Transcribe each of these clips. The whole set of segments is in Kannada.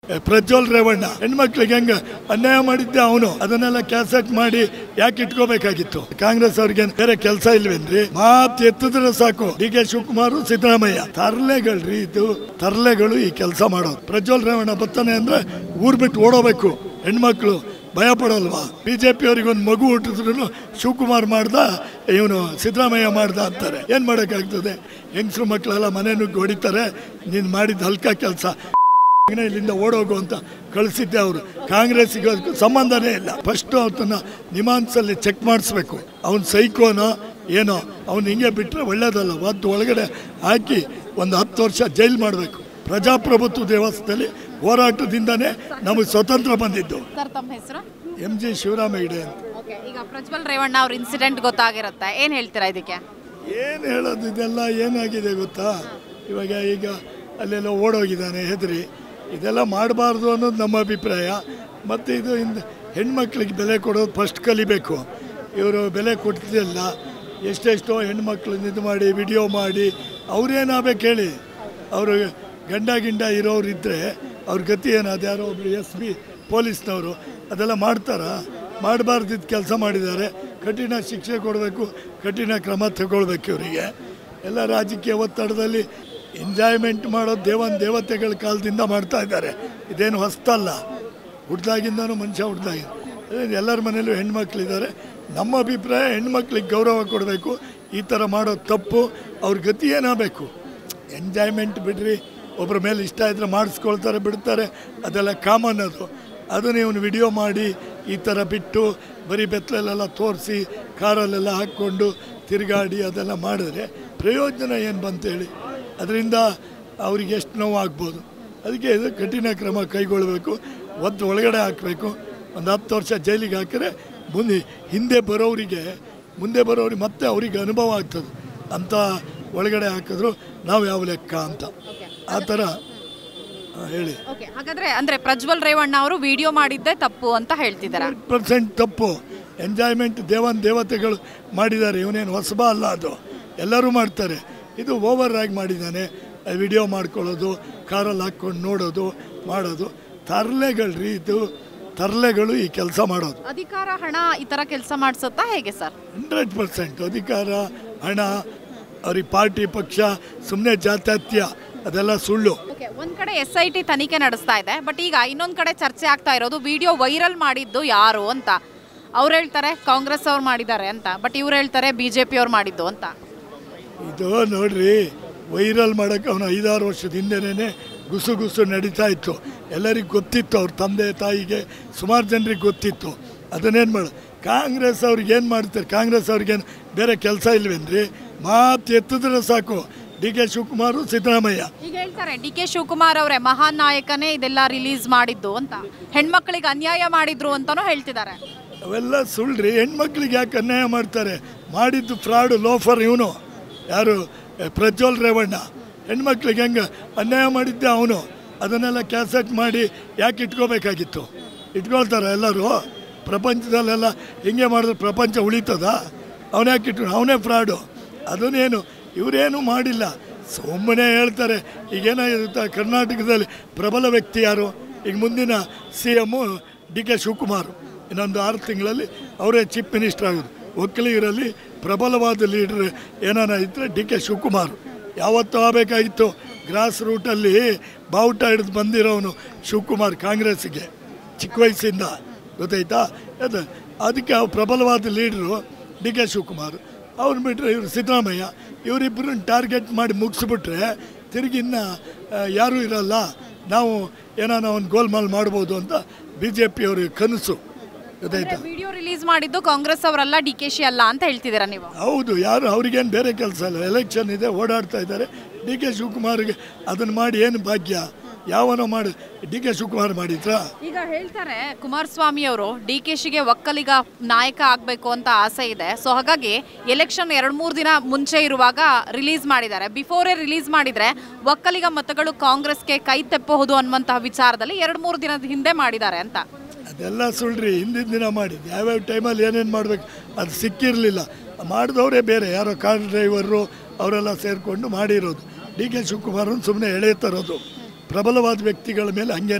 ಪ್ರಜ್ವಲ್ ರೇವಣ್ಣ ಹೆಣ್ಮಕ್ಳಿಗೆ ಹೆಂಗ ಅನ್ಯಾಯ ಮಾಡಿದ್ದೆ ಅವನು ಅದನ್ನೆಲ್ಲ ಕ್ಯಾಸೆಟ್ ಮಾಡಿ ಯಾಕೆ ಇಟ್ಕೋಬೇಕಾಗಿತ್ತು ಕಾಂಗ್ರೆಸ್ ಅವ್ರಿಗೆ ಬೇರೆ ಕೆಲಸ ಇಲ್ವೇನ್ರಿ ಮಾತ್ ಎತ್ತಿದ್ರೆ ಸಾಕು ಡಿ ಕೆ ಶಿವಕುಮಾರ್ ಸಿದ್ದರಾಮಯ್ಯ ತರ್ಲೆಗಳ್ರಿ ಇದು ತರ್ಲೆಗಳು ಈ ಕೆಲಸ ಮಾಡೋದು ಪ್ರಜ್ವಲ್ ರೇವಣ್ಣ ಬರ್ತಾನೆ ಅಂದ್ರೆ ಊರ್ ಬಿಟ್ಟು ಓಡೋಬೇಕು ಹೆಣ್ಮಕ್ಳು ಭಯ ಪಡೋಲ್ವಾ ಬಿಜೆಪಿ ಅವ್ರಿಗೆ ಒಂದು ಮಗು ಹುಟ್ಟಿದ್ರು ಶಿವಕುಮಾರ್ ಮಾಡ್ದ ಇವನು ಸಿದ್ದರಾಮಯ್ಯ ಮಾಡ್ದ ಅಂತಾರೆ ಏನ್ ಮಾಡೋಕ್ಕಾಗ್ತದೆ ಹೆಂಗಸ್ರು ಮಕ್ಕಳೆಲ್ಲ ಮನೆ ನುಗ್ಗಿ ಹೊಡಿತಾರೆ ನೀನು ಮಾಡಿದ ಹಲ್ಕ ಕೆಲಸ ಇಲ್ಲಿಂದ ಓಡೋಗು ಅಂತ ಕಳಿಸಿದ್ದೆ ಅವರು ಕಾಂಗ್ರೆಸ್ಸಿಗೆ ಅದಕ್ಕೂ ಸಂಬಂಧನೇ ಇಲ್ಲ ಫಸ್ಟ್ ಅವತ್ತನ್ನ ನಿಮಾನ್ಸಲ್ಲಿ ಚೆಕ್ ಮಾಡಿಸ್ಬೇಕು ಅವ್ನು ಸೈಕೋನೋ ಏನೋ ಅವ್ನು ಹಿಂಗೆ ಬಿಟ್ಟರೆ ಒಳ್ಳೇದಲ್ಲ ಒದ್ದು ಒಳಗಡೆ ಹಾಕಿ ಒಂದು ಹತ್ತು ವರ್ಷ ಜೈಲ್ ಮಾಡಬೇಕು ಪ್ರಜಾಪ್ರಭುತ್ವ ದೇವಸ್ಥದಲ್ಲಿ ಹೋರಾಟದಿಂದನೇ ನಮಗೆ ಸ್ವತಂತ್ರ ಬಂದಿದ್ದು ಸರ್ ತಮ್ಮ ಹೆಸರು ಎಂ ಜಿ ಶಿವರಾಮ ಹೆಗ್ಡೆ ಅಂತ ಓಕೆ ಈಗ ಪ್ರಜ್ವಲ್ ರೇವಣ್ಣ ಅವ್ರ ಇನ್ಸಿಡೆಂಟ್ ಗೊತ್ತಾಗಿರುತ್ತೆ ಏನು ಹೇಳ್ತೀರಾ ಇದಕ್ಕೆ ಏನು ಹೇಳೋದು ಇದೆಲ್ಲ ಏನಾಗಿದೆ ಗೊತ್ತಾ ಇವಾಗ ಈಗ ಅಲ್ಲೆಲ್ಲ ಓಡೋಗಿದ್ದಾನೆ ಹೆದರಿ ಇದೆಲ್ಲ ಮಾಡಬಾರ್ದು ಅನ್ನೋದು ನಮ್ಮ ಅಭಿಪ್ರಾಯ ಮತ್ತು ಇದು ಇಂದ ಹೆಣ್ಮಕ್ಳಿಗೆ ಬೆಲೆ ಕೊಡೋದು ಫಸ್ಟ್ ಕಲಿಬೇಕು ಇವರು ಬೆಲೆ ಕೊಡ್ತಿಲ್ಲ ಎಷ್ಟೆಷ್ಟೋ ಹೆಣ್ಮಕ್ಳನ್ನ ಇದು ಮಾಡಿ ವಿಡಿಯೋ ಮಾಡಿ ಅವ್ರೇನಾಗಬೇಕು ಹೇಳಿ ಅವರು ಗಂಡ ಗಿಂಡ ಇರೋರು ಇದ್ದರೆ ಅವ್ರ ಗತಿ ಏನು ಅದ್ಯಾರೋ ಒಬ್ರು ಎಸ್ ಬಿ ಪೊಲೀಸ್ನವರು ಅದೆಲ್ಲ ಮಾಡ್ತಾರಾ ಮಾಡಬಾರ್ದಿದ್ದ ಕೆಲಸ ಮಾಡಿದ್ದಾರೆ ಕಠಿಣ ಶಿಕ್ಷೆ ಕೊಡಬೇಕು ಕಠಿಣ ಕ್ರಮ ತಗೊಳ್ಬೇಕು ಇವರಿಗೆ ಎಲ್ಲ ರಾಜಕೀಯ ಒತ್ತಡದಲ್ಲಿ ಎಂಜಾಯ್ಮೆಂಟ್ ಮಾಡೋ ದೇವನ್ ದೇವತೆಗಳ ಕಾಲದಿಂದ ಮಾಡ್ತಾ ಇದ್ದಾರೆ ಇದೇನು ಹೊಸ್ತಲ್ಲ ಹುಡ್ದಾಗಿಂದನೂ ಮನುಷ್ಯ ಹುಡ್ದಾಗಿಂದ ಎಲ್ಲರ ಮನೇಲೂ ಹೆಣ್ಮಕ್ಳಿದ್ದಾರೆ ನಮ್ಮ ಅಭಿಪ್ರಾಯ ಹೆಣ್ಮಕ್ಳಿಗೆ ಗೌರವ ಕೊಡಬೇಕು ಈ ಥರ ಮಾಡೋ ತಪ್ಪು ಅವ್ರ ಗತಿ ಏನಾಗಬೇಕು ಎಂಜಾಯ್ಮೆಂಟ್ ಬಿಡ್ರಿ ಒಬ್ಬರ ಮೇಲೆ ಇಷ್ಟ ಇದ್ರೆ ಮಾಡಿಸ್ಕೊಳ್ತಾರೆ ಬಿಡ್ತಾರೆ ಅದೆಲ್ಲ ಕಾಮನ್ ಅದು ಅದನ್ನ ಇವನು ವಿಡಿಯೋ ಮಾಡಿ ಈ ಥರ ಬಿಟ್ಟು ಬರೀ ಬೆತ್ತಲೆಲ್ಲ ತೋರಿಸಿ ಕಾರಲ್ಲೆಲ್ಲ ಹಾಕ್ಕೊಂಡು ತಿರುಗಾಡಿ ಅದೆಲ್ಲ ಮಾಡಿದ್ರೆ ಪ್ರಯೋಜನ ಏನು ಬಂತೇಳಿ ಅದರಿಂದ ಅವ್ರಿಗೆ ಎಷ್ಟು ನೋವು ಆಗ್ಬೋದು ಅದಕ್ಕೆ ಇದು ಕಠಿಣ ಕ್ರಮ ಕೈಗೊಳ್ಳಬೇಕು ಒದ್ದು ಒಳಗಡೆ ಹಾಕಬೇಕು ಒಂದು ಹತ್ತು ವರ್ಷ ಜೈಲಿಗೆ ಹಾಕಿದ್ರೆ ಮುಂದೆ ಹಿಂದೆ ಬರೋರಿಗೆ ಮುಂದೆ ಬರೋರಿಗೆ ಮತ್ತೆ ಅವರಿಗೆ ಅನುಭವ ಆಗ್ತದೆ ಅಂತ ಒಳಗಡೆ ಹಾಕಿದ್ರು ನಾವು ಯಾವ ಲೆಕ್ಕ ಅಂತ ಆ ಥರ ಆ, ಹೇಳಿ ಓಕೆ ಹಾಗಾದ್ರೆ ಅಂದ್ರೆ ಪ್ರಜ್ವಲ್ ರೇವಣ್ಣ ಅವರು ವಿಡಿಯೋ ಮಾಡಿದ್ದೇ ತಪ್ಪು ಅಂತ ಹೇಳ್ತಿದ್ದಾರೆ ಪರ್ಸೆಂಟ್ ತಪ್ಪು ಎಂಜಾಯ್ಮೆಂಟ್ ದೇವನ್ ದೇವತೆಗಳು ಮಾಡಿದ್ದಾರೆ ಇವನೇನು ಹೊಸಬ ಅಲ್ಲ ಅದು ಎಲ್ಲರೂ ಮಾಡ್ತಾರೆ ಇದು ಓವರ್ ಆಗಿ ಮಾಡಿದ್ದಾನೆ ವಿಡಿಯೋ ಮಾಡ್ಕೊಳ್ಳೋದು ಕಾರಲ್ಲಿ ಹಾಕ್ಕೊಂಡು ನೋಡೋದು ಮಾಡೋದು ತರ್ಲೆಗಳ್ರಿ ಇದು ತರ್ಲೆಗಳು ಈ ಕೆಲಸ ಮಾಡೋದು ಅಧಿಕಾರ ಹಣ ಈ ತರ ಕೆಲಸ ಮಾಡಿಸುತ್ತಾ ಹೇಗೆ ಸರ್ ಹಂಡ್ರೆಡ್ ಪರ್ಸೆಂಟ್ ಅಧಿಕಾರ ಹಣ ಅವ್ರಿಗೆ ಪಾರ್ಟಿ ಪಕ್ಷ ಸುಮ್ಮನೆ ಜಾತ್ಯಾತ್ಯ ಅದೆಲ್ಲ ಸುಳ್ಳು ಓಕೆ ಒಂದ್ ಕಡೆ ಎಸ್ ಐ ಟಿ ತನಿಖೆ ನಡೆಸ್ತಾ ಇದೆ ಬಟ್ ಈಗ ಇನ್ನೊಂದ್ ಕಡೆ ಚರ್ಚೆ ಆಗ್ತಾ ಇರೋದು ವಿಡಿಯೋ ವೈರಲ್ ಮಾಡಿದ್ದು ಯಾರು ಅಂತ ಅವ್ರು ಹೇಳ್ತಾರೆ ಕಾಂಗ್ರೆಸ್ ಅವ್ರು ಮಾಡಿದ್ದಾರೆ ಅಂತ ಬಟ್ ಇವ್ರು ಹೇಳ್ತಾರೆ ಬಿಜೆಪಿ ಅವ್ರು ಮಾಡಿದ್ದು ಅಂತ ಇದು ನೋಡ್ರಿ ವೈರಲ್ ಮಾಡೋಕ್ಕೆ ಅವನು ಐದಾರು ವರ್ಷದ ಹಿಂದೆನೇ ಗುಸು ಗುಸು ನಡೀತಾ ಇತ್ತು ಎಲ್ಲರಿಗೂ ಗೊತ್ತಿತ್ತು ಅವ್ರ ತಂದೆ ತಾಯಿಗೆ ಸುಮಾರು ಜನರಿಗೆ ಗೊತ್ತಿತ್ತು ಅದನ್ನೇನು ಮಾಡ ಕಾಂಗ್ರೆಸ್ ಅವ್ರಿಗೆ ಏನು ಮಾಡ್ತಾರೆ ಕಾಂಗ್ರೆಸ್ ಅವ್ರಿಗೇನು ಬೇರೆ ಕೆಲಸ ಇಲ್ವೇನ್ರಿ ಮಾತು ಎತ್ತಿದ್ರೆ ಸಾಕು ಡಿ ಕೆ ಶಿವಕುಮಾರು ಸಿದ್ದರಾಮಯ್ಯ ಈಗ ಹೇಳ್ತಾರೆ ಡಿ ಕೆ ಶಿವಕುಮಾರ್ ಅವರೇ ಮಹಾನ್ ನಾಯಕನೇ ಇದೆಲ್ಲ ರಿಲೀಸ್ ಮಾಡಿದ್ದು ಅಂತ ಹೆಣ್ಮಕ್ಳಿಗೆ ಅನ್ಯಾಯ ಮಾಡಿದ್ರು ಅಂತಾನೂ ಹೇಳ್ತಿದ್ದಾರೆ ಅವೆಲ್ಲ ಸುಳ್ಳ್ರಿ ಹೆಣ್ಮಕ್ಳಿಗೆ ಯಾಕೆ ಅನ್ಯಾಯ ಮಾಡ್ತಾರೆ ಮಾಡಿದ್ದು ಫ್ರಾಡು ಲೋಫರ್ ಇವನು ಯಾರು ಎ, ಪ್ರಜ್ವಲ್ ರೇವಣ್ಣ ಹೆಣ್ಮಕ್ಳಿಗೆ ಹೆಂಗೆ ಅನ್ಯಾಯ ಮಾಡಿದ್ದೆ ಅವನು ಅದನ್ನೆಲ್ಲ ಕ್ಯಾಸೆಟ್ ಮಾಡಿ ಯಾಕೆ ಇಟ್ಕೋಬೇಕಾಗಿತ್ತು ಇಟ್ಕೊಳ್ತಾರೆ ಎಲ್ಲರೂ ಪ್ರಪಂಚದಲ್ಲೆಲ್ಲ ಹಿಂಗೆ ಮಾಡಿದ್ರೆ ಪ್ರಪಂಚ ಉಳಿತದ ಅವನೇ ಯಾಕೆ ಇಟ್ಟು ಅವನೇ ಫ್ರಾಡು ಅದನ್ನೇನು ಇವರೇನು ಮಾಡಿಲ್ಲ ಸುಮ್ಮನೆ ಹೇಳ್ತಾರೆ ಈಗೇನಾಗಿರುತ್ತೆ ಕರ್ನಾಟಕದಲ್ಲಿ ಪ್ರಬಲ ವ್ಯಕ್ತಿ ಯಾರು ಈಗ ಮುಂದಿನ C M D K Shivakumar ಇನ್ನೊಂದು ಆರು ತಿಂಗಳಲ್ಲಿ ಅವರೇ ಚೀಫ್ ಮಿನಿಸ್ಟರ್ ಆಗೋದು ಒಕ್ಕಲಿಗರಲ್ಲಿ ಪ್ರಬಲವಾದ ಲೀಡರ್ ಏನಾನ ಇದ್ದರೆ ಡಿ ಕೆ ಶಿವಕುಮಾರ್ ಯಾವತ್ತೂ ಆಗಬೇಕಾಗಿತ್ತು ಗ್ರಾಸ್ ರೂಟಲ್ಲಿ ಬಾವುಟ ಹಿಡಿದು ಬಂದಿರೋನು ಶಿವಕುಮಾರ್ ಕಾಂಗ್ರೆಸ್ಸಿಗೆ ಚಿಕ್ಕ ವಯಸ್ಸಿಂದ ಗೊತ್ತಾಯ್ತಾ ಅದು ಅದಕ್ಕೆ ಅವ್ರು ಪ್ರಬಲವಾದ ಲೀಡ್ರು ಡಿ ಕೆ ಶಿವಕುಮಾರ್ ಅವ್ರು ಬಿಟ್ಟರೆ ಇವರು ಸಿದ್ದರಾಮಯ್ಯ ಇವರಿಬ್ಬರನ್ನ ಟಾರ್ಗೆಟ್ ಮಾಡಿ ಮುಗಿಸ್ಬಿಟ್ರೆ ತಿರುಗಿ ಇನ್ನು ಆ, ಯಾರೂ ಇರಲ್ಲ ನಾವು ಏನಾನ ಒಂದು ಗೋಲ್ಮಾಲ್ ಮಾಡ್ಬೋದು ಅಂತ ಬಿ ಜೆ ಪಿಯವ್ರಿಗೆ ಕನಸು ಗೊತ್ತಾಯ್ತಾ ವಿಡಿಯೋ ರಿಲೀಸ್ ಮಾಡಿದ್ದು ಕಾಂಗ್ರೆಸ್ ಅವರಲ್ಲ ಡಿ ಕೆ ಶಿ ಅಲ್ಲ ಅಂತ ಹೇಳ್ತಿದ್ದೀರಾ ನೀವು ಹೌದು ಯಾರು ಅವ್ರಿಗೇನು ಬೇರೆ ಕೆಲಸ ಇಲ್ಲ ಎಲೆಕ್ಷನ್ ಇದೆ ಓಡಾಡ್ತಾ ಇದ್ದಾರೆ ಡಿ ಕೆ ಶಿವಕುಮಾರ್ಗೆ ಅದನ್ನು ಮಾಡಿ ಏನು ಭಾಗ್ಯ ಯಾವನೋ ಮಾಡಿ ಡಿ ಕೆ ಶಿವಕುಮಾರ್ ಮಾಡಿದ್ರಾ ಈಗ ಹೇಳ್ತಾರೆ ಕುಮಾರಸ್ವಾಮಿ ಅವರು ಡಿ ಕೆ ಶಿಗೆ ಒಕ್ಕಲಿಗ ನಾಯಕ ಆಗಬೇಕು ಅಂತ ಆಸೆ ಇದೆ ಸೊ ಹಾಗಾಗಿ ಎಲೆಕ್ಷನ್ ಎರಡು ಮೂರು ದಿನ ಮುಂಚೆ ಇರುವಾಗ ರಿಲೀಸ್ ಮಾಡಿದ್ದಾರೆ ಬಿಫೋರೇ ರಿಲೀಸ್ ಮಾಡಿದ್ರೆ ಒಕ್ಕಲಿಗ ಮತಗಳು ಕಾಂಗ್ರೆಸ್ಗೆ ಕೈ ತೆಪ್ಪಬಹುದು ಅನ್ನುವಂತಹ ವಿಚಾರದಲ್ಲಿ ಎರಡು ಮೂರು ದಿನದ ಹಿಂದೆ ಮಾಡಿದ್ದಾರೆ ಅಂತ ಅದೆಲ್ಲ ಸುಳ್ಳ್ರಿ ಹಿಂದಿನ ದಿನ ಮಾಡಿದ್ದು ಯಾವ್ಯಾವ ಟೈಮಲ್ಲಿ ಏನೇನು ಮಾಡಬೇಕು ಅದು ಸಿಕ್ಕಿರಲಿಲ್ಲ ಮಾಡಿದವರೇ ಬೇರೆ ಯಾರೋ ಕಾರ್ ಡ್ರೈವರು ಅವರೆಲ್ಲ ಸೇರಿಕೊಂಡು ಮಾಡಿರೋದು ಡಿ ಕೆ ಶಿವಕುಮಾರನ್ ಸುಮ್ಮನೆ ಎಳೆ ತರೋದು ಪ್ರಬಲವಾದ ವ್ಯಕ್ತಿಗಳ ಮೇಲೆ ಹಂಗೇನೆ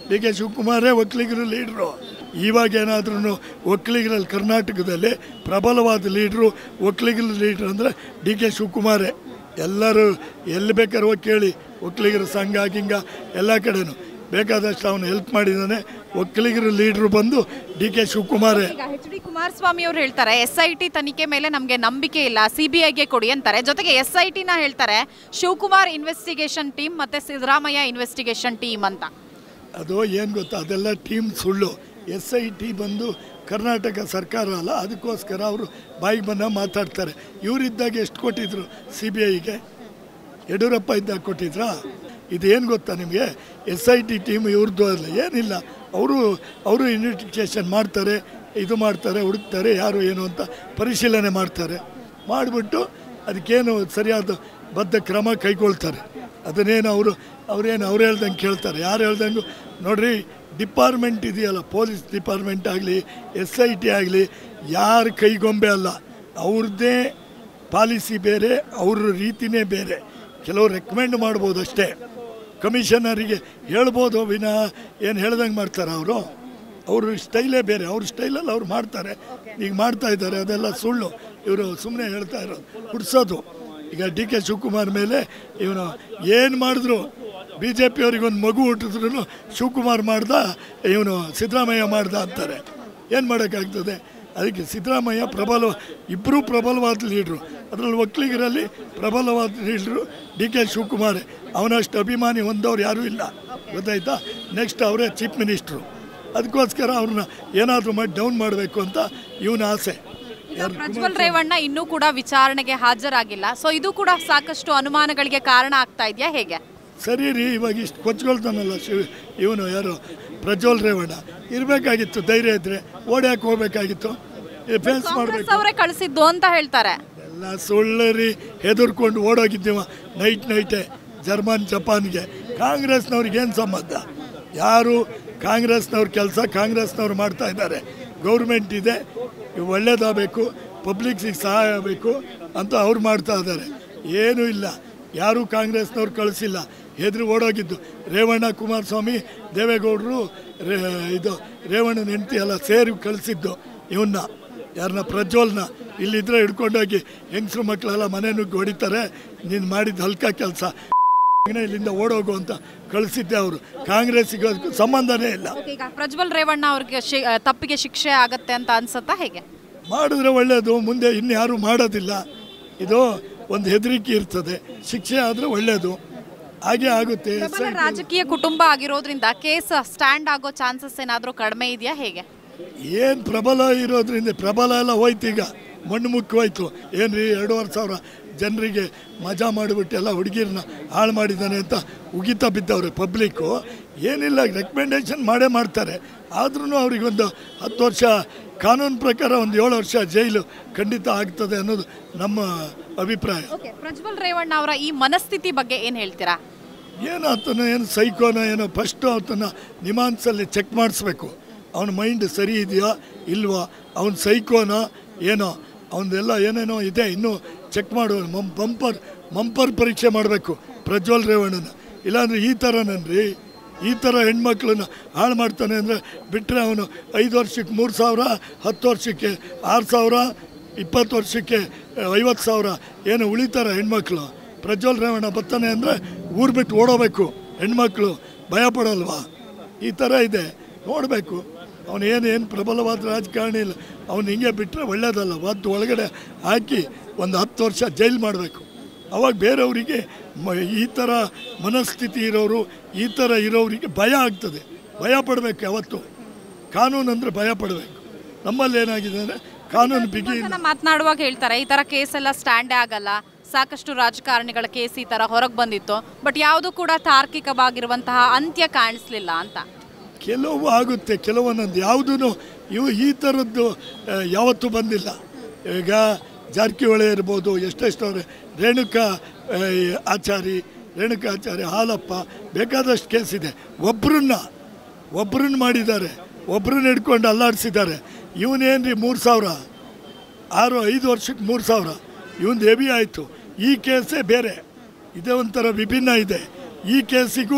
ಡಿ ಕೆ ಶಿವಕುಮಾರೇ ಒಕ್ಕಲಿಗರ ಲೀಡ್ರು ಇವಾಗ ಏನಾದ್ರೂ ಒಕ್ಕಲಿಗರಲ್ಲಿ ಕರ್ನಾಟಕದಲ್ಲಿ ಪ್ರಬಲವಾದ ಲೀಡ್ರು ಒಕ್ಕಲಿಗರ ಲೀಡ್ರ್ ಅಂದರೆ ಡಿ ಕೆ ಶಿವಕುಮಾರೇ ಎಲ್ಲರೂ ಎಲ್ಲಿ ಬೇಕಾದ್ರೂ ಹೋಗಿ ಕೇಳಿ ಒಕ್ಕಲಿಗರ ಸಂಘ ಗಿಂಗ ಎಲ್ಲ ಕಡೆನೂ ಬೇಕಾದಷ್ಟು ಅವನು ಹೆಲ್ಪ್ ಮಾಡಿದ್ದಾನೆ ಒಕ್ಕಲಿಗರ ಲೀಡ್ರು ಬಂದು ಡಿ ಕೆ ಶಿವಕುಮಾರೇ ಈಗ ಎಚ್ ಡಿ ಕುಮಾರಸ್ವಾಮಿ ಅವರು ಹೇಳ್ತಾರೆ ಎಸ್ ಐ ಟಿ ತನಿಖೆ ಮೇಲೆ ನಮಗೆ ನಂಬಿಕೆ ಇಲ್ಲ ಸಿ ಬಿ ಐಗೆ ಕೊಡಿ ಅಂತಾರೆ ಜೊತೆಗೆ ಎಸ್ ಐ ಟಿನ ಹೇಳ್ತಾರೆ ಶಿವಕುಮಾರ್ ಇನ್ವೆಸ್ಟಿಗೇಷನ್ ಟೀಮ್ ಮತ್ತೆ ಸಿದ್ದರಾಮಯ್ಯ ಇನ್ವೆಸ್ಟಿಗೇಷನ್ ಟೀಮ್ ಅಂತ ಅದು ಏನು ಗೊತ್ತಾ ಅದೆಲ್ಲ ಟೀಮ್ ಸುಳ್ಳು ಎಸ್ ಐ ಟಿ ಬಂದು ಕರ್ನಾಟಕ ಸರ್ಕಾರ ಅಲ್ಲ ಅದಕ್ಕೋಸ್ಕರ ಅವರು ಬಾಯಿಗೆ ಬಂದ ಮಾತಾಡ್ತಾರೆ ಇವರಿದ್ದಾಗ ಎಷ್ಟು ಕೊಟ್ಟಿದ್ರು ಸಿ ಬಿ ಐಗೆ ಯಡಿಯೂರಪ್ಪ ಇದ್ದಾಗ ಕೊಟ್ಟಿದ್ರಾ ಇದೇನು ಗೊತ್ತಾ ನಿಮಗೆ ಎಸ್ ಐ ಟಿ ಟೀಮ್ ಇವ್ರದ್ದು ಅಲ್ಲ ಏನಿಲ್ಲ ಅವರು ಅವರು ಇನ್ವೆಸ್ಟಿಗೇಷನ್ ಮಾಡ್ತಾರೆ ಇದು ಮಾಡ್ತಾರೆ ಹುಡುಕ್ತಾರೆ ಯಾರು ಏನು ಅಂತ ಪರಿಶೀಲನೆ ಮಾಡ್ತಾರೆ ಮಾಡಿಬಿಟ್ಟು ಅದಕ್ಕೇನು ಸರಿಯಾದ ಬದ್ಧ ಕ್ರಮ ಕೈಗೊಳ್ತಾರೆ ಅದನ್ನೇನು ಅವರು ಅವರೇನು ಅವ್ರು ಹೇಳ್ದಂಗೆ ಕೇಳ್ತಾರೆ ಯಾರು ಹೇಳ್ದಂಗೆ ನೋಡ್ರಿ ಡಿಪಾರ್ಟ್ಮೆಂಟ್ ಇದೆಯಲ್ಲ ಪೊಲೀಸ್ ಡಿಪಾರ್ಟ್ಮೆಂಟ್ ಆಗಲಿ ಎಸ್ ಐ ಟಿ ಆಗಲಿ ಯಾರ ಕೈಗೊಂಬೆ ಅಲ್ಲ ಅವ್ರದ್ದೇ ಪಾಲಿಸಿ ಬೇರೆ ಅವ್ರ ರೀತಿನೇ ಬೇರೆ ಕೆಲವು ರೆಕಮೆಂಡ್ ಮಾಡ್ಬೋದು ಅಷ್ಟೇ ಕಮಿಷನರಿಗೆ ಹೇಳ್ಬೋದು ವಿನ ಏನು ಹೇಳ್ದಂಗೆ ಮಾಡ್ತಾರೆ ಅವರು ಅವ್ರ ಸ್ಟೈಲೇ ಬೇರೆ ಅವ್ರ ಸ್ಟೈಲಲ್ಲಿ ಅವ್ರು ಮಾಡ್ತಾರೆ ಈಗ ಮಾಡ್ತಾ ಇದ್ದಾರೆ ಅದೆಲ್ಲ ಸುಳ್ಳು ಇವರು ಸುಮ್ಮನೆ ಹೇಳ್ತಾ ಇರೋದು ಹುಡ್ಸೋದು ಈಗ ಡಿ ಕೆ ಶಿವಕುಮಾರ್ ಮೇಲೆ ಇವನು ಏನು ಮಾಡಿದ್ರು ಬಿ ಜೆ ಪಿಯವ್ರಿಗೆ ಒಂದು ಮಗು ಹುಟ್ಟಿದ್ರು ಶಿವಕುಮಾರ್ ಮಾಡ್ದ ಇವನು ಸಿದ್ದರಾಮಯ್ಯ ಮಾಡ್ದ ಅಂತಾರೆ ಏನು ಮಾಡೋಕ್ಕಾಗ್ತದೆ ಅದಕ್ಕೆ ಸಿದ್ದರಾಮಯ್ಯ ಪ್ರಬಲ ಇಬ್ಬರೂ ಪ್ರಬಲವಾದ ಲೀಡ್ರು ಅದರಲ್ಲಿ ಒಕ್ಕಲಿಗರಲ್ಲಿ ಪ್ರಬಲವಾದ ಲೀಡ್ರು ಡಿ ಕೆ ಶಿವಕುಮಾರ್ ಅವನಷ್ಟು ಅಭಿಮಾನಿ ಹೊಂದವ್ರು ಯಾರೂ ಇಲ್ಲ ಗೊತ್ತಾಯ್ತಾ ನೆಕ್ಸ್ಟ್ ಅವರೇ ಚೀಫ್ ಮಿನಿಸ್ಟ್ರು ಅದಕ್ಕೋಸ್ಕರ ಅವ್ರನ್ನ ಏನಾದರೂ ಮಾಡಿ ಡೌನ್ ಮಾಡಬೇಕು ಅಂತ ಇವನ ಆಸೆ ಯಾರು ಪ್ರಜ್ವಲ್ ರೇವಣ್ಣ ಇನ್ನೂ ಕೂಡ ವಿಚಾರಣೆಗೆ ಹಾಜರಾಗಿಲ್ಲ ಸೊ ಇದು ಕೂಡ ಸಾಕಷ್ಟು ಅನುಮಾನಗಳಿಗೆ ಕಾರಣ ಆಗ್ತಾ ಇದೆಯಾ ಹೇಗೆ ಸರಿ ರೀ ಇವಾಗ ಇಷ್ಟು ಕೊಚ್ಕೊಳ್ತಾನಲ್ಲ ಶಿವ ಇವನು ಯಾರು ಪ್ರಜ್ವಲ್ ರೇವಣ್ಣ ಇರಬೇಕಾಗಿತ್ತು ಧೈರ್ಯ ಇದ್ದರೆ ಓಡ್ಯಾಕೆ ಹೋಗ್ಬೇಕಾಗಿತ್ತು ಫೇಸ್ ಕಾಂಗ್ರೆಸ್ ಮಾಡಬೇಕು ಅವರೇ ಕಳಿಸಿದ್ದು ಅಂತ ಹೇಳ್ತಾರೆ ಎಲ್ಲ ಸುಳ್ಳು ರೀ ಹೆದರ್ಕೊಂಡು ಓಡೋಗಿದ್ದೀವ ನೈಟ್ ನೈಟೇ ಜರ್ಮನ್ ಜಪಾನ್ಗೆ ಕಾಂಗ್ರೆಸ್ನವ್ರಿಗೆ ಏನು ಸಂಬಂಧ ಯಾರು ಕಾಂಗ್ರೆಸ್ನವ್ರ ಕೆಲಸ ಕಾಂಗ್ರೆಸ್ನವ್ರು ಮಾಡ್ತಾ ಇದ್ದಾರೆ ಗೌರ್ಮೆಂಟ್ ಇದೆ ಇವು ಒಳ್ಳೇದಾಗಬೇಕು ಪಬ್ಲಿಕ್ಸಿಗೆ ಸಹಾಯ ಆಗಬೇಕು ಅಂತ ಅವ್ರು ಮಾಡ್ತಾ ಇದ್ದಾರೆ ಏನೂ ಇಲ್ಲ ಯಾರೂ ಕಾಂಗ್ರೆಸ್ನವ್ರು ಕಳಿಸಿಲ್ಲ ಹೆದ್ರು ಓಡೋಗಿದ್ದು ರೇವಣ್ಣ ಕುಮಾರಸ್ವಾಮಿ ದೇವೇಗೌಡರು ರೇ ಇದು ರೇವಣ್ಣನ ಹೆಂಡತಿ ಎಲ್ಲ ಸೇರಿ ಕಳಿಸಿದ್ದು ಇವನ್ನ ಯಾರನ್ನ ಪ್ರಜ್ವಲ್ನ ಇಲ್ಲಿದ್ರೆ ಹಿಡ್ಕೊಂಡೋಗಿ ಹೆಂಗಸ್ರು ಮಕ್ಕಳೆಲ್ಲ ಮನೆ ನುಗ್ಗಿ ಹೊಡಿತಾರೆ ನೀನು ಮಾಡಿದ ಹಲ್ಕ ಕೆಲಸ ಇಲ್ಲಿಂದ ಓಡೋಗು ಅಂತ ಕಳಿಸಿದ್ದೆ ಅವರು ಕಾಂಗ್ರೆಸ್ಸಿಗೆ ಅದಕ್ಕೂ ಸಂಬಂಧನೇ ಇಲ್ಲ ಈಗ ಪ್ರಜ್ವಲ್ ರೇವಣ್ಣ ಅವ್ರಿಗೆ ಶಿ- ಆ, ತಪ್ಪಿಗೆ ಶಿಕ್ಷೆ ಆಗತ್ತೆ ಅಂತ ಅನ್ಸತ್ತಾ ಹೇಗೆ ಮಾಡಿದ್ರೆ ಒಳ್ಳೆಯದು ಮುಂದೆ ಇನ್ಯಾರು ಮಾಡೋದಿಲ್ಲ ಇದು ಒಂದು ಹೆದರಿಕೆ ಇರ್ತದೆ ಶಿಕ್ಷೆ ಆದರೆ ಒಳ್ಳೆಯದು ಹಾಗೆ ಆಗುತ್ತೆ ಪ್ರಬಲ ರಾಜಕೀಯ ಕುಟುಂಬ ಆಗಿರೋದ್ರಿಂದ ಕೇಸ್ ಸ್ಟ್ಯಾಂಡ್ ಆಗೋ ಚಾನ್ಸಸ್ ಏನಾದರೂ ಕಡಿಮೆ ಇದೆಯಾ ಹೇಗೆ ಏನು ಪ್ರಬಲ ಇರೋದ್ರಿಂದ ಪ್ರಬಲ ಎಲ್ಲ ಹೋಯ್ತು ಈಗ ಮಣ್ಣು ಮುಕ್ಕಿ ಹೋಯ್ತು ಏನು ರೀ ಎರಡೂವರೆ ಸಾವಿರ ಜನರಿಗೆ ಮಜಾ ಮಾಡಿಬಿಟ್ಟು ಎಲ್ಲ ಹುಡುಗಿರನ್ನ ಹಾಳು ಮಾಡಿದ್ದಾನೆ ಅಂತ ಉಗಿತಾ ಬಿದ್ದವ್ರೆ ಪಬ್ಲಿಕ್ಕು ಏನಿಲ್ಲ ರೆಕಮೆಂಡೇಶನ್ ಮಾಡೇ ಮಾಡ್ತಾರೆ ಆದ್ರೂ ಅವ್ರಿಗೊಂದು ಹತ್ತು ವರ್ಷ ಕಾನೂನು ಪ್ರಕಾರ ಒಂದು ಏಳು ವರ್ಷ ಜೈಲು ಖಂಡಿತ ಆಗ್ತದೆ ಅನ್ನೋದು ನಮ್ಮ ಅಭಿಪ್ರಾಯ ಓಕೆ ಪ್ರಜ್ವಲ್ ರೇವಣ್ಣ ಅವರ ಈ ಮನಸ್ಥಿತಿ ಬಗ್ಗೆ ಏನು ಹೇಳ್ತೀರಾ ಏನು ಆತನ ಏನು ಸೈಕೋನ ಏನೋ ಫಸ್ಟು ಆತನ ನಿಮಾನ್ಸಲ್ಲಿ ಚೆಕ್ ಮಾಡಿಸ್ಬೇಕು ಅವನ ಮೈಂಡ್ ಸರಿ ಇದೆಯಾ ಇಲ್ವಾ ಅವನ ಸೈಕೋನ ಏನೋ ಅವನದೆಲ್ಲ ಏನೇನೋ ಇದೆ ಇನ್ನೂ ಚೆಕ್ ಮಾಡು ಮಂ ಬಂಪರ್ ಮಂಪರ್ ಪರೀಕ್ಷೆ ಮಾಡಬೇಕು ಪ್ರಜ್ವಲ್ ರೇವಣ್ಣನ ಇಲ್ಲಾಂದ್ರೆ ಈ ಥರನನ್ರಿ ಈ ಥರ ಹೆಣ್ಮಕ್ಳನ್ನ ಹಾಳು ಮಾಡ್ತಾನೆ ಅಂದರೆ ಬಿಟ್ಟರೆ ಅವನು ಐದು ವರ್ಷಕ್ಕೆ ಮೂರು ಸಾವಿರ ಹತ್ತು ವರ್ಷಕ್ಕೆ ಆರು ಸಾವಿರ ಇಪ್ಪತ್ತು ವರ್ಷಕ್ಕೆ ಐವತ್ತು ಸಾವಿರ ಏನು ಉಳಿತಾರೆ ಹೆಣ್ಮಕ್ಳು ಪ್ರಜ್ವಲ್ ರೇವಣ್ಣ ಬರ್ತಾನೆ ಅಂದರೆ ಊರು ಬಿಟ್ಟು ಓಡೋಬೇಕು ಹೆಣ್ಮಕ್ಳು ಭಯ ಪಡಲ್ವಾ ಈ ಥರ ಇದೆ ನೋಡಬೇಕು ಅವನು ಏನು ಏನು ಪ್ರಬಲವಾದ ರಾಜಕಾರಣಿ ಇಲ್ಲ ಅವನು ಹಿಂಗೆ ಬಿಟ್ಟರೆ ಒಳ್ಳೇದಲ್ಲ ಒದ್ದು ಒಳಗಡೆ ಹಾಕಿ ಒಂದು ಹತ್ತು ವರ್ಷ ಜೈಲು ಮಾಡಬೇಕು ಅವಾಗ ಬೇರೆಯವರಿಗೆ ಮ ಈ ಥರ ಮನಸ್ಥಿತಿ ಇರೋರು ಈ ಥರ ಇರೋರಿಗೆ ಭಯ ಆಗ್ತದೆ ಭಯ ಪಡಬೇಕು ಯಾವತ್ತು ಕಾನೂನು ಅಂದರೆ ಭಯ ಪಡಬೇಕು ನಮ್ಮಲ್ಲಿ ಏನಾಗಿದೆ ಅಂದರೆ ಕಾನೂನು ಬಿಗಿ ಇಲ್ಲ ಜನ ಮಾತನಾಡುವಾಗ ಹೇಳ್ತಾರೆ ಈ ತರ ಕೇಸ್ ಎಲ್ಲ ಸ್ಟ್ಯಾಂಡೇ ಆಗಲ್ಲ ಸಾಕಷ್ಟು ರಾಜಕಾರಣಿಗಳ ಕೇಸ್ ಈ ತರ ಹೊರಗೆ ಬಂದಿತ್ತು ಬಟ್ ಯಾವುದು ಕೂಡ ತಾರ್ಕಿಕವಾಗಿರುವಂತಹ ಅಂತ್ಯ ಕಾಣಿಸ್ಲಿಲ್ಲ ಅಂತ ಕೆಲವು ಆಗುತ್ತೆ ಕೆಲವೊಂದೊಂದು ಯಾವುದೂ ಇವು ಈ ಥರದ್ದು ಆ, ಯಾವತ್ತೂ ಬಂದಿಲ್ಲ ಈಗ ಜಾರಕಿಹೊಳಿ ಇರ್ಬೋದು ಎಷ್ಟೆಷ್ಟವ್ರೆ ರೇಣುಕಾ ಆ, ಆಚಾರಿ ರೇಣುಕಾ ಆಚಾರಿ ಹಾಲಪ್ಪ ಬೇಕಾದಷ್ಟು ಕೇಸ್ ಇದೆ ಒಬ್ಬರನ್ನ ಒಬ್ಬರನ್ನ ಮಾಡಿದ್ದಾರೆ ಒಬ್ಬರನ್ನ ಹಿಡ್ಕೊಂಡು ಅಲ್ಲಾಡಿಸಿದ್ದಾರೆ ಇವನೇನು ರೀ ಮೂರು ಸಾವಿರ ಆರು ಐದು ವರ್ಷಕ್ಕೆ ಮೂರು ಸಾವಿರ ಇವಂದು ಹೆವಿ ಆಯಿತು ಈ ಕೇಸೇ ಬೇರೆ ಇದೇ ಒಂಥರ ವಿಭಿನ್ನ ಇದೆ ಈ ಕೇಸಿಗೂ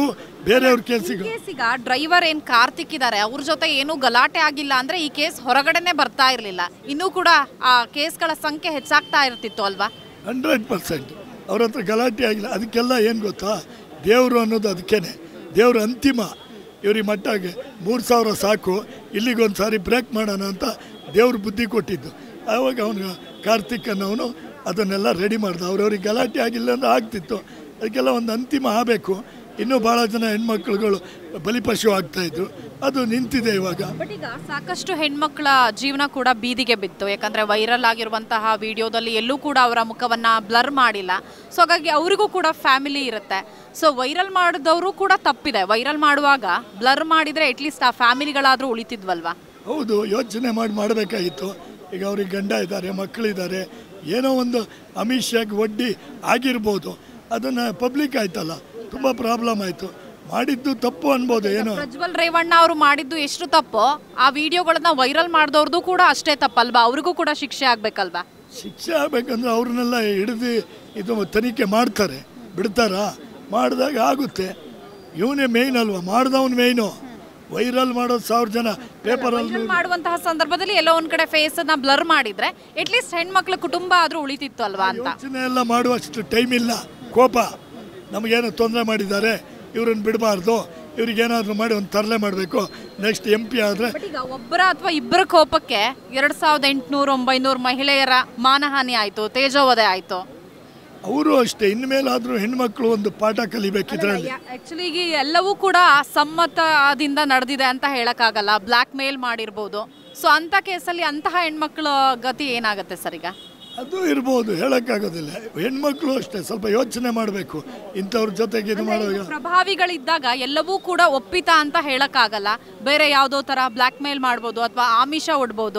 ಬೇರೆಯವ್ರ ಕೇಸಿಗೆ ಕೇಸ್ ಈಗ ಡ್ರೈವರ್ ಏನ್ ಕಾರ್ತಿಕ್ ಇದ್ದಾರೆ ಅವ್ರ ಜೊತೆ ಏನು ಗಲಾಟೆ ಆಗಿಲ್ಲ ಅಂದ್ರೆ ಈ ಕೇಸ್ ಹೊರಗಡೆನೆ ಬರ್ತಾ ಇರಲಿಲ್ಲ ಇನ್ನೂ ಕೂಡ ಆ ಕೇಸ್ಗಳ ಸಂಖ್ಯೆ ಹೆಚ್ಚಾಗ್ತಾ ಇರ್ತಿತ್ತು ಅಲ್ವಾ ಹಂಡ್ರೆಡ್ ಪರ್ಸೆಂಟ್ ಅವ್ರ ಹತ್ರ ಗಲಾಟೆ ಆಗಿಲ್ಲ ಅದಕ್ಕೆಲ್ಲ ಏನು ಗೊತ್ತಾ ದೇವರು ಅನ್ನೋದು ಅದಕ್ಕೇನೆ ದೇವರು ಅಂತಿಮ ಇವ್ರಿಗೆ ಮಟ್ಟಾಗೆ ಮೂರು ಸಾವಿರ ಸಾಕು ಇಲ್ಲಿಗೊಂದು ಸಾರಿ ಬ್ರೇಕ್ ಮಾಡೋಣ ಅಂತ ದೇವ್ರು ಬುದ್ಧಿ ಕೊಟ್ಟಿದ್ದು ಆವಾಗ ಅವನು ಕಾರ್ತಿಕ್ ಅನ್ನೋನು ಅದನ್ನೆಲ್ಲ ರೆಡಿ ಮಾಡ್ದ ಅವ್ರವ್ರಿಗೆ ಗಲಾಟೆ ಆಗಿಲ್ಲ ಅಂದ್ರೆ ಆಗ್ತಿತ್ತು ಅದಕ್ಕೆಲ್ಲ ಒಂದು ಅಂತಿಮ ಆಗಬೇಕು ಇನ್ನೂ ಭಾಳ ಜನ ಹೆಣ್ಮಕ್ಳುಗಳು ಬಲಿಪಶು ಆಗ್ತಾಯಿದ್ರು ಅದು ನಿಂತಿದೆ ಇವಾಗ ಬಟ್ ಈಗ ಸಾಕಷ್ಟು ಹೆಣ್ಮಕ್ಳ ಜೀವನ ಕೂಡ ಬೀದಿಗೆ ಬಿತ್ತು ಯಾಕಂದ್ರೆ ವೈರಲ್ ಆಗಿರುವಂತಹ ವಿಡಿಯೋದಲ್ಲಿ ಎಲ್ಲೂ ಕೂಡ ಅವರ ಮುಖವನ್ನ ಬ್ಲರ್ ಮಾಡಿಲ್ಲ ಸೊ ಹಾಗಾಗಿ ಅವರಿಗೂ ಕೂಡ ಫ್ಯಾಮಿಲಿ ಇರುತ್ತೆ ಸೊ ವೈರಲ್ ಮಾಡಿದವರು ಕೂಡ ತಪ್ಪಿದೆ ವೈರಲ್ ಮಾಡುವಾಗ ಬ್ಲರ್ ಮಾಡಿದ್ರೆ ಅಟ್ಲೀಸ್ಟ್ ಆ ಫ್ಯಾಮಿಲಿಗಳಾದ್ರೂ ಉಳಿತಿದ್ವಲ್ವಾ ಹೌದು ಯೋಚನೆ ಮಾಡಿ ಮಾಡಬೇಕಾಗಿತ್ತು ಈಗ ಅವ್ರಿಗೆ ಗಂಡ ಇದ್ದಾರೆ ಮಕ್ಕಳಿದ್ದಾರೆ ಏನೋ ಒಂದು ಅಮಿಷಾಗಿ ಒಡ್ಡಿ ಆಗಿರ್ಬೋದು ಅದನ್ನು ಪಬ್ಲಿಕ್ ಆಯ್ತಲ್ಲ ತುಂಬ ಪ್ರಾಬ್ಲಮ್ ಆಯಿತು ಮಾಡಿದ್ದು ತಪ್ಪು ಅನ್ಬೋದು ಏನೋ ಪ್ರಜ್ವಲ್ ರೇವಣ್ಣ ಅವರು ಮಾಡಿದ್ದು ಎಷ್ಟು ತಪ್ಪು ಆ ವಿಡಿಯೋಗಳನ್ನ ವೈರಲ್ ಮಾಡಿದವ್ರದ್ದು ಕೂಡ ಅಷ್ಟೇ ತಪ್ಪಲ್ವಾ ಅವ್ರಿಗೂ ಕೂಡ ಶಿಕ್ಷೆ ಆಗ್ಬೇಕಲ್ವಾ ಶಿಕ್ಷೆ ಆಗಬೇಕಂದ್ರೆ ಅವ್ರನ್ನೆಲ್ಲ ಹಿಡಿದು ಇದು ತನಿಖೆ ಮಾಡ್ತಾರೆ ಬಿಡ್ತಾರಾ ಮಾಡಿದಾಗ ಆಗುತ್ತೆ ಇವನೇ ಮೇಯ್ನ್ ಅಲ್ವಾ ಮಾಡ್ದವನು ಮೇಯ್ನು ವೈರಲ್ ಮಾಡೋದು ಸಾವಿರ ಜನ ಪೇಪರಲ್ಲಿ ವೈರಲ್ ಮಾಡುವಂತಹ ಸಂದರ್ಭದಲ್ಲಿ ಎಲ್ಲೋ ಒಂದ್ ಕಡೆ ಫೇಸ್ ಅನ್ನ ಬ್ಲರ್ ಮಾಡಿದ್ರೆ ಅಟ್ಲೀಸ್ಟ್ ಹೆಣ್ಮಕ್ಳ ಕುಟುಂಬ ಆದ್ರೂ ಉಳಿತಿತ್ತು ಅಲ್ವಾ ಅಂತ ಯೋಚನೆ ಎಲ್ಲ ಮಾಡುವಷ್ಟು ಟೈಮ್ ಇಲ್ಲ ಕೋಪ ನಮಗೇನೋ ತೊಂದರೆ ಮಾಡಿದ್ದಾರೆ ಇವ್ರನ್ನ ಬಿಡಬಾರ್ದು ಇವ್ರಿಗೇನಾದರೂ ಮಾಡಿ ಒಂದು ತರಲೆ ಮಾಡಬೇಕು ನೆಕ್ಸ್ಟ್ ಎಂ ಪಿ ಆದರೆ ಬಟ್ ಈಗ ಒಬ್ಬರ ಅಥವಾ ಇಬ್ಬರ ಕೋಪಕ್ಕೆ ಎರಡ್ ಸಾವಿರದ ಎಂಟುನೂರ ಒಂಬೈನೂರು ಮಹಿಳೆಯರ ಮಾನಹಾನಿ ಆಯ್ತು ತೇಜೋವಧೆ ಆಯ್ತು ಅವರು ಅಷ್ಟೇ ಇನ್ಮೇಲಾದರೂ ಹೆಣ್ಮಕ್ಳು ಒಂದು ಪಾಠ ಕಲಿಬೇಕು ಇದರಲ್ಲಿ ಆಕ್ಚುಲಿ ಈಗ ಎಲ್ಲವೂ ಕೂಡ ಸಮ್ಮತದಿಂದ ನಡೆದಿದೆ ಅಂತ ಹೇಳಕ್ಕಾಗಲ್ಲ ಬ್ಲ್ಯಾಕ್ ಮೇಲ್ ಮಾಡಿರ್ಬೋದು ಸೊ ಅಂತ ಕೇಸಲ್ಲಿ ಅಂತಹ ಹೆಣ್ಮಕ್ಳ ಗತಿ ಏನಾಗುತ್ತೆ ಸರ್ ಈಗ ಅದು ಇರ್ಬೋದು ಹೇಳೋಕ್ಕಾಗೋದಿಲ್ಲ ಹೆಣ್ಮಕ್ಳು ಅಷ್ಟೇ ಸ್ವಲ್ಪ ಯೋಚನೆ ಮಾಡಬೇಕು ಇಂಥವ್ರ ಜೊತೆಗೆ ಇದು ಮಾಡುವಾಗ ಪ್ರಭಾವಿಗಳಿದ್ದಾಗ ಎಲ್ಲವೂ ಕೂಡ ಒಪ್ಪಿತ ಅಂತ ಹೇಳಕ್ಕಾಗಲ್ಲ ಬೇರೆ ಯಾವುದೋ ತರ ಬ್ಲ್ಯಾಕ್ ಮೇಲ್ ಮಾಡ್ಬೋದು ಅಥವಾ ಆಮಿಷ ಒಡ್ಬೋದು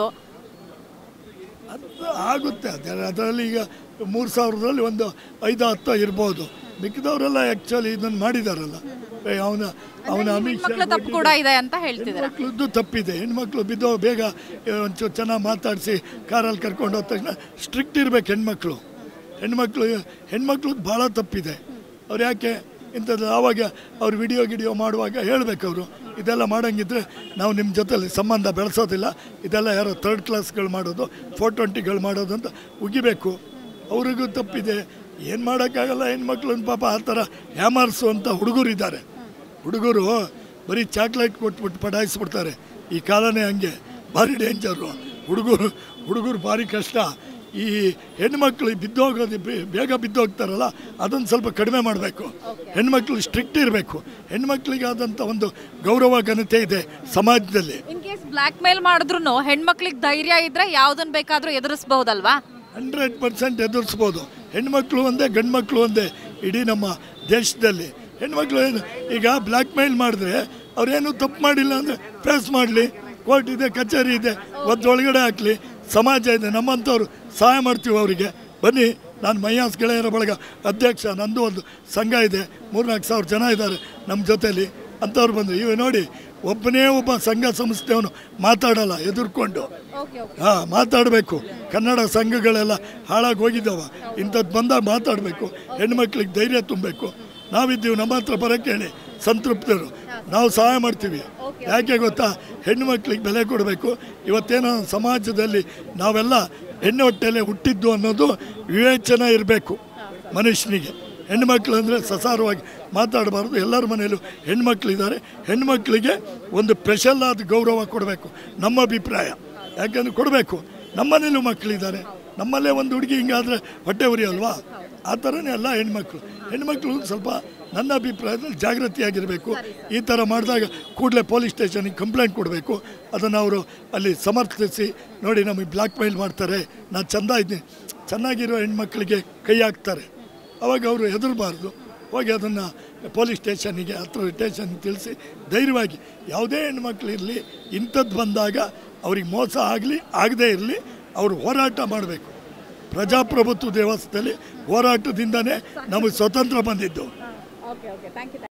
ಅದು ಆಗುತ್ತೆ ಅದೇ ಅದರಲ್ಲಿ ಈಗ ಮೂರು ಸಾವಿರದಲ್ಲಿ ಒಂದು ಐದು ಹತ್ತು ಇರ್ಬೋದು ಮಿಕ್ಕಿದವರೆಲ್ಲ ಆ್ಯಕ್ಚುಲಿ ಇದನ್ನು ಮಾಡಿದಾರಲ್ಲ ಅವನ ಅವನ ಅಮಿಷ ಮಕ್ಕಳ ತಪ್ಪು ಕೂಡ ಇದೆ ಅಂತ ಹೇಳ್ತಿದ್ದಾರೆ ಹೆಣ್ಮಕ್ಳದ್ದು ತಪ್ಪಿದೆ ಹೆಣ್ಮಕ್ಳು ಬಿದ್ದು ಬೇಗ ಒಂಚೂರು ಚೆನ್ನಾಗಿ ಮಾತಾಡಿಸಿ ಕಾರಲ್ಲಿ ಕರ್ಕೊಂಡು ಹೋದ ತಕ್ಷಣ ಸ್ಟ್ರಿಕ್ಟ್ ಇರ್ಬೇಕು ಹೆಣ್ಮಕ್ಳು ಹೆಣ್ಮಕ್ಳು ಹೆಣ್ಮಕ್ಳದ್ದು ಭಾಳ ತಪ್ಪಿದೆ ಅವ್ರು ಯಾಕೆ ಇಂಥದ್ದು ಆವಾಗ ಅವ್ರು ವಿಡಿಯೋ ಗಿಡಿಯೋ ಮಾಡುವಾಗ ಹೇಳ್ಬೇಕು ಅವರು ಇದೆಲ್ಲ ಮಾಡೋಂಗಿದ್ರೆ ನಾವು ನಿಮ್ಮ ಜೊತೆಲಿ ಸಂಬಂಧ ಬೆಳೆಸೋದಿಲ್ಲ ಇದೆಲ್ಲ ಯಾರೋ ಥರ್ಡ್ ಕ್ಲಾಸ್ಗಳು ಮಾಡೋದು ಫೋರ್ ಟ್ವೆಂಟಿಗಳು ಮಾಡೋದು ಅಂತ ಉಗಿಬೇಕು ಅವ್ರಿಗೂ ತಪ್ಪಿದೆ ಏನು ಮಾಡೋಕ್ಕಾಗಲ್ಲ ಹೆಣ್ಮಕ್ಳನ್ನ ಪಾಪ ಆ ಥರ ಹ್ಯಾಮರ್ಸುವಂಥ ಹುಡುಗರಿದ್ದಾರೆ ಹುಡುಗರು ಬರೀ ಚಾಕ್ಲೇಟ್ ಕೊಟ್ಬಿಟ್ಟು ಪಟಾಯಿಸ್ಬಿಡ್ತಾರೆ ಈ ಕಾಲನೇ ಹಂಗೆ ಭಾರಿ ಡೇಂಜರು ಹುಡುಗರು ಹುಡುಗರು ಭಾರಿ ಕಷ್ಟ ಈ ಹೆಣ್ಮಕ್ಳು ಬಿದ್ದೋಗೋದು ಬೇ- ಬೇಗ ಬಿದ್ದೋಗ್ತಾರಲ್ಲ ಅದನ್ನು ಸ್ವಲ್ಪ ಕಡಿಮೆ ಮಾಡಬೇಕು ಹೆಣ್ಮಕ್ಳು ಸ್ಟ್ರಿಕ್ಟ್ ಇರಬೇಕು ಹೆಣ್ಮಕ್ಳಿಗಾದಂಥ ಒಂದು ಗೌರವ ಘನತೆ ಇದೆ ಸಮಾಜದಲ್ಲಿ ಇನ್ ಕೇಸ್ ಬ್ಲ್ಯಾಕ್ ಮೇಲ್ ಮಾಡಿದ್ರು ಹೆಣ್ಮಕ್ಳಿಗೆ ಧೈರ್ಯ ಇದ್ರೆ ಯಾವ್ದನ್ ಬೇಕಾದ್ರೂ ಎದುರಿಸಬಹುದಲ್ವಾ ಹಂಡ್ರೆಡ್ ಪರ್ಸೆಂಟ್ ಎದುರಿಸ್ಬೋದು ಹೆಣ್ಮಕ್ಳು ಒಂದೇ ಗಂಡು ಮಕ್ಕಳು ಒಂದೇ ಇಡೀ ನಮ್ಮ ದೇಶದಲ್ಲಿ ಹೆಣ್ಮಕ್ಳು ಏನು ಈಗ ಬ್ಲ್ಯಾಕ್ ಮೇಲ್ ಮಾಡಿದ್ರೆ ಅವ್ರೇನು ತಪ್ಪು ಮಾಡಿಲ್ಲ ಅಂದರೆ ಫೇಸ್ ಮಾಡಲಿ ಕೋರ್ಟ್ ಇದೆ ಕಚೇರಿ ಇದೆ ಒಳಗಡೆ ಹಾಕಲಿ ಸಮಾಜ ಇದೆ ನಮ್ಮಂಥವ್ರು ಸಹಾಯ ಮಾಡ್ತೀವಿ ಅವರಿಗೆ ಬನ್ನಿ ನಾನು ಮೈಯಾಸ್ ಗೆಳೆಯರ ಬಳಗ ಅಧ್ಯಕ್ಷ ನಂದು ಒಂದು ಸಂಘ ಇದೆ ಮೂರ್ನಾಲ್ಕು ಸಾವಿರ ಜನ ಇದ್ದಾರೆ ನಮ್ಮ ಜೊತೆಲಿ ಅಂಥವ್ರು ಬಂದರು ಇವ ನೋಡಿ ಒಬ್ಬನೇ ಒಬ್ಬ ಸಂಘ ಸಂಸ್ಥೆಯವನು ಮಾತಾಡಲ್ಲ ಎದುರ್ಕೊಂಡು ಹಾಂ ಮಾತಾಡಬೇಕು ಕನ್ನಡ ಸಂಘಗಳೆಲ್ಲ ಹಾಳಾಗಿ ಹೋಗಿದ್ದಾವ ಇಂಥದ್ದು ಬಂದಾಗ ಮಾತಾಡಬೇಕು ಹೆಣ್ಮಕ್ಳಿಗೆ ಧೈರ್ಯ ತುಂಬಬೇಕು ನಾವಿದ್ದೀವಿ ನಮ್ಮ ಹತ್ರ ಬರೋಕ್ಕೆ ಹೇಳಿ ಸಂತೃಪ್ತರು ನಾವು ಸಹಾಯ ಮಾಡ್ತೀವಿ ಯಾಕೆ ಗೊತ್ತಾ ಹೆಣ್ಮಕ್ಳಿಗೆ ಬೆಲೆ ಕೊಡಬೇಕು ಇವತ್ತೇನೋ ಸಮಾಜದಲ್ಲಿ ನಾವೆಲ್ಲ ಹೆಣ್ಣು ಹೊಟ್ಟೆಲೆ ಹುಟ್ಟಿದ್ದು ಅನ್ನೋದು ವಿವೇಚನೆ ಇರಬೇಕು ಮನುಷ್ಯನಿಗೆ ಹೆಣ್ಮಕ್ಳು ಅಂದರೆ ಸಸಾರವಾಗಿ ಮಾತಾಡಬಾರ್ದು ಎಲ್ಲರ ಮನೆಯಲ್ಲೂ ಹೆಣ್ಮಕ್ಳಿದ್ದಾರೆ ಹೆಣ್ಮಕ್ಳಿಗೆ ಒಂದು ಸ್ಪೆಷಲ್ ಆದ ಗೌರವ ಕೊಡಬೇಕು ನಮ್ಮ ಅಭಿಪ್ರಾಯ ಯಾಕಂದ್ರೆ ಕೊಡಬೇಕು ನಮ್ಮನೇಲೂ ಮಕ್ಕಳಿದ್ದಾರೆ ನಮ್ಮಲ್ಲೇ ಒಂದು ಹುಡುಗಿ ಹಿಂಗಾದ್ರೆ ಹೊಟ್ಟೆ ಉರಿ ಅಲ್ವಾ ಆ ಥರನೇ ಎಲ್ಲ ಹೆಣ್ಮಕ್ಳು ಹೆಣ್ಮಕ್ಳು ಸ್ವಲ್ಪ ನನ್ನ ಅಭಿಪ್ರಾಯದಲ್ಲಿ ಜಾಗೃತಿಯಾಗಿರಬೇಕು ಈ ಥರ ಮಾಡಿದಾಗ ಕೂಡಲೇ ಪೊಲೀಸ್ ಸ್ಟೇಷನಿಗೆ ಕಂಪ್ಲೇಂಟ್ ಕೊಡಬೇಕು ಅದನ್ನು ಅವರು ಅಲ್ಲಿ ಸಮರ್ಥಿಸಿ ನೋಡಿ ನಮಗೆ ಬ್ಲ್ಯಾಕ್ ಮೇಲ್ ಮಾಡ್ತಾರೆ ನಾನು ಚೆಂದ ಇದ್ದೀನಿ ಚೆನ್ನಾಗಿರೋ ಹೆಣ್ಮಕ್ಳಿಗೆ ಕೈ ಹಾಕ್ತಾರೆ ಅವಾಗ ಅವರು ಹೆದರಬಾರ್ದು ಹೋಗಿ ಅದನ್ನು ಪೊಲೀಸ್ ಸ್ಟೇಷನಿಗೆ ಹತ್ರ ಸ್ಟೇಷನ್ಗೆ ತಿಳಿಸಿ ಧೈರ್ಯವಾಗಿ ಯಾವುದೇ ಹೆಣ್ಮಕ್ಳು ಇರಲಿ ಇಂಥದ್ದು ಬಂದಾಗ ಅವ್ರಿಗೆ ಮೋಸ ಆಗಲಿ ಆಗದೇ ಇರಲಿ ಅವರು ಹೋರಾಟ ಮಾಡಬೇಕು ಪ್ರಜಾಪ್ರಭುತ್ವ ವ್ಯವಸ್ಥೆಯಲ್ಲಿ ಹೋರಾಟದಿಂದನೇ ನಮಗೆ ಸ್ವತಂತ್ರ ಬಂದಿದ್ದು